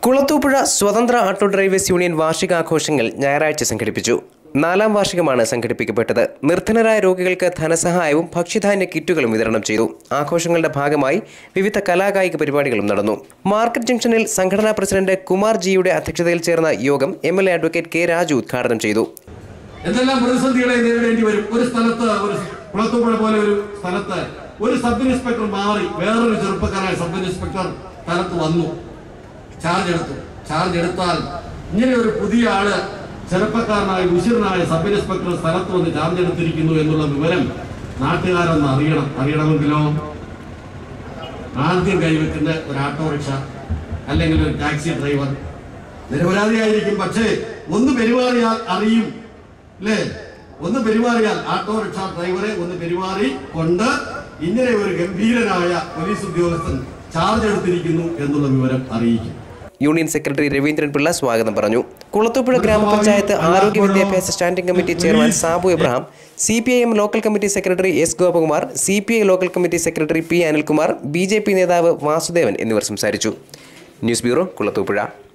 കുളത്തൂപ്പുഴ സ്വതന്ത്ര auto drivers union വാർഷികാഘോഷങ്ങൾ ഞായറാഴ്ച സംഘടിപ്പിച്ചു നാലാം വാർഷികമാണ് സംഘടിപ്പിക്കപ്പെട്ടത് നിർധനരായ രോഗികൾക്ക് ധനസഹായവും ഭക്ഷ്യധാന്യ കിറ്റുകളും വിതരണം ചെയ്തു ആഘോഷങ്ങളുടെ ഭാഗമായി വിവിധ കലാകായിക പരിപാടികളും നടന്നു മാർക്കറ്റ് ജംഗ്ഷനിൽ സംഘടനാ പ്രസിഡന്റ് കുമാർ ജിയുടെ അധ്യക്ഷതയിൽ ചേർന്ന യോഗം M L A advocate K Raju ഉദ്ഘാടനം ചെയ്തു എന്തെല്ലാം പ്രതിസന്ധികളെ നേരിടേണ്ടി വരും ഒരു സ്ഥലത്ത് ഒരു കുളത്തുപുഴ പോലെ ഒരു സ്ഥലത്ത് ഒരു സബ് ഇൻസ്പെക്ടർ മാറി വേറൊരു ചെറുപ്പക്കാരായ സബ് ഇൻസ്പെക്ടർ സ്ഥലത്ത് വന്നു ചാർജ് എടുത്തു ചാർജ് എടുത്താൽ ഇങ്ങനെ ഒരു പുതിയ ആള് ചെറുപ്പക്കാരനായ ഉശിരനായ സബ് ഇൻസ്പെക്ടർ സ്ഥലത്ത് വന്ന് ചാർജ് എടുത്തിരിക്കുന്നു എന്നുള്ള വിവരം നാട്ടുകാരൊന്ന് അറിയണം അറിയണമെങ്കിലോ ആദ്യം കൈവെക്കുന്ന ഒരു ഓട്ടോറിക്ഷ അല്ലെങ്കിൽ ഒരു ടാക്സി ഡ്രൈവർ നിരപരാധിയായിരിക്കും പക്ഷേ ഒന്ന് പെരുമാറിയാൽ അറിയും അല്ലേ ഒന്ന് പെരുമാറിയാൽ ഓട്ടോറിക്ഷ ഡ്രൈവറെ ഒന്ന് പെരുമാറി കൊണ്ട് ഇങ്ങനെ ഒരു ഗംഭീരനായ പോലീസ് ഉദ്യോഗസ്ഥൻ ചാർജ് എടുത്തിരിക്കുന്നു എന്നുള്ള വിവരം അറിയിക്കും യൂണിയൻ സെക്രട്ടറി രവീന്ദ്രൻ പിള്ള സ്വാഗതം പറഞ്ഞു കുളത്തൂപ്പുഴ ഗ്രാമപഞ്ചായത്ത് ആരോഗ്യ വിദ്യാഭ്യാസ standing committee chairman Sabu Abraham C P I M local committee secretary S Gopakumar C P I local committee secretary P Anilkumar B J P നേതാവ് വാസുദേവൻ എന്നിവർ സംസാരിച്ചു ന്യൂസ് ബ്യൂറോ കുളത്തൂപ്പുഴ